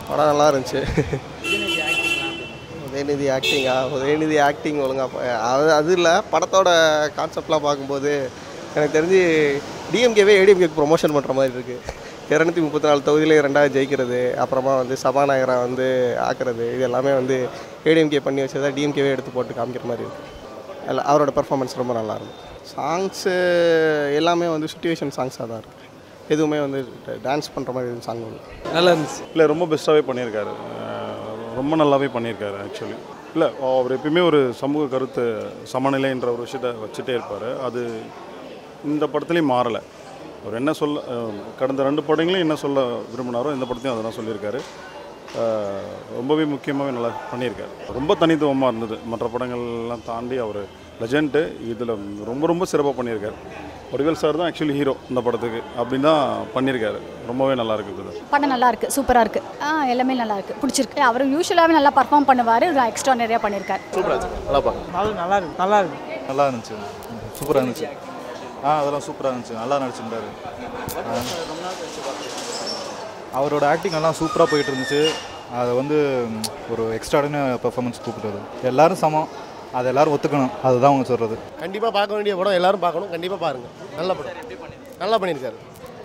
படம் நல்லா இருந்துச்சு உதயநிதி ஆக்டிங்கா உதயநிதி ஆக்டிங் ஒழுங்காக அது அது இல்லை படத்தோட கான்செப்ட்லாம் பார்க்கும்போது எனக்கு தெரிஞ்சு டிஎம்கேவே ஏடிஎம்கேக்கு ப்ரொமோஷன் பண்ணுற மாதிரி இருக்குது இரநூத்தி முப்பத்தி நாலு தொகுதியிலே ரெண்டாவது ஜெயிக்கிறது அப்புறமா வந்து சபாநாயகராக வந்து ஆக்குறது இது எல்லாமே வந்து ஏடிஎம்கே பண்ணி வச்சதை டிஎம்கேவே எடுத்து போட்டு காமிக்கிற மாதிரி இருக்குது அல்ல அவரோட பெர்ஃபார்மன்ஸ் ரொம்ப நல்லா இருக்கும் சாங்ஸு எல்லாமே வந்து சுச்சுவேஷன் சாங்ஸாக தான் இருக்குது எதுவுமே வந்து டான்ஸ் பண்ணுற மாதிரி எதுவும் சாங் இல்லை நல்லா இருந்துச்சு இல்லை ரொம்ப பெஸ்ட்டாகவே பண்ணியிருக்காரு அஹ் ரொம்ப நல்லாவே பண்ணியிருக்காரு ஆக்சுவலி இல்லை அவர் எப்பயுமே ஒரு சமூக கருத்து சமநிலைன்ற ஒரு விஷயத்தை வச்சுட்டே இருப்பார் அது இந்த படத்துலேயும் மாறலை அவர் என்ன சொல்ல அஹ் கடந்த ரெண்டு படங்களையும் என்ன சொல்ல விரும்பினாரோ இந்த படத்தையும் அதை தான் சொல்லியிருக்காரு அஹ் ரொம்பவே முக்கியமாகவே நல்லா பண்ணியிருக்காரு ரொம்ப தனித்துவமாக இருந்தது மற்ற படங்கள்லாம் தாண்டி அவர் லெஜெண்ட்டு இதில் ரொம்ப ரொம்ப சிறப்பாக பண்ணியிருக்காரு வடிவேல் சார் தான் ஆக்சுவலி ஹீரோ இந்த படத்துக்கு அப்படின்னு தான் பண்ணியிருக்காரு ரொம்பவே நல்லா இருக்குது படம் நல்லா இருக்கு சூப்பராக இருக்கு ஆ எல்லாமே நல்லா இருக்கு பிடிச்சிருக்கு அவர் யூஸ்வலாகவே நல்லா பர்ஃபார்ம் பண்ணுவார் எக்ஸ்ட்ரா நிறையா பண்ணியிருக்காரு நல்லா நல்லா இருக்கு நல்லா இருக்கு நல்லா இருந்துச்சு சூப்பராக இருந்துச்சு ஆ அதெல்லாம் சூப்பராக இருந்துச்சு நல்லா நடிச்சிருந்தாரு ஆ. அவரோட ஆக்டிங் எல்லாம் சூப்பராக போயிட்டு இருந்துச்சு அதை வந்து ம், ஒரு எக்ஸ்ட்ராடின பெர்ஃபார்மன்ஸ் கூப்பிட்டது எல்லாரும் சமம் அதை எல்லாரும் ஒத்துக்கணும் அதுதான் அவங்க சொல்கிறது கண்டிப்பாக பார்க்க வேண்டிய படம் எல்லாரும் பார்க்கணும் கண்டிப்பாக பாருங்கள் நல்ல படம் நல்லா பண்ணியிருக்காரு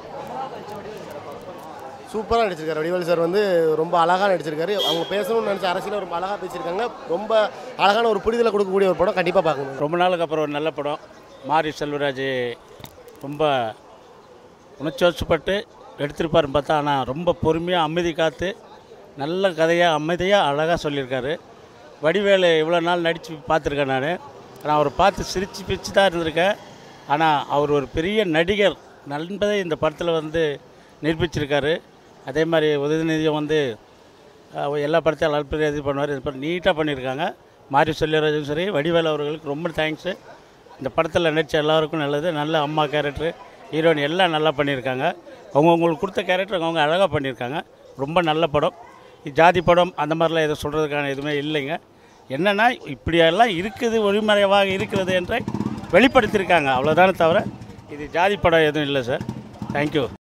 சூப்பராக நடிச்சிருக்காரு வடிவேல் சார் வந்து ரொம்ப அழகாக நடிச்சிருக்காரு அவங்க பேசணும்னு நினச்ச அரசியலும் ரொம்ப அழகாக பேசியிருக்காங்க ரொம்ப அழகான ஒரு புரிதலை கொடுக்கக்கூடிய ஒரு படம் கண்டிப்பாக பார்க்கணும் ரொம்ப நாளுக்கு அப்புறம் ஒரு நல்ல படம் மாரி செல்வராஜ் ரொம்ப உணர்ச்சிவசப்பட்டு எடுத்திருப்பாருன்னு பார்த்தா ஆனால் ரொம்ப பொறுமையாக அமைதி காத்து நல்ல கதையாக அமைதியாக அழகாக சொல்லியிருக்காரு வடிவேலு இவ்வளோ நாள் நடித்து பார்த்துருக்கேன் நான் ஆனால் அவரை பார்த்து சிரித்து பிரித்து தான் இருந்திருக்கேன் ஆனால் அவர் ஒரு பெரிய நடிகர் என்பதை இந்த படத்தில் வந்து நிரூபிச்சிருக்காரு அதே மாதிரி உதயநிதியும் வந்து அஹ், எல்லா படத்தையும் எல்லாரும் இது பண்ணுவார் இது பண்ணி நீட்டாக பண்ணியிருக்காங்க மாரி செல்வராஜும் சரி வடிவேலு அவர்களுக்கு ரொம்ப தேங்க்ஸு இந்த படத்தில் நடித்த எல்லாருக்கும் நல்லது நல்ல அம்மா கேரக்டரு ஹீரோயின் எல்லாம் நல்லா பண்ணியிருக்காங்க அவங்கவுங்களுக்கு கொடுத்த கேரக்டர் அவங்க அழகாக பண்ணியிருக்காங்க ரொம்ப நல்ல படம் இது ஜாதி படம் அந்த மாதிரிலாம் எதுவும் சொல்கிறதுக்கான எதுவுமே இல்லைங்க என்னென்னா இப்படியெல்லாம் இருக்குது ஒளிமறைவாக இருக்கிறது என்று வெளிப்படுத்தியிருக்காங்க அவ்வளோதானே தவிர இது ஜாதி படம் எதுவும் இல்லை சார் தேங்க்யூ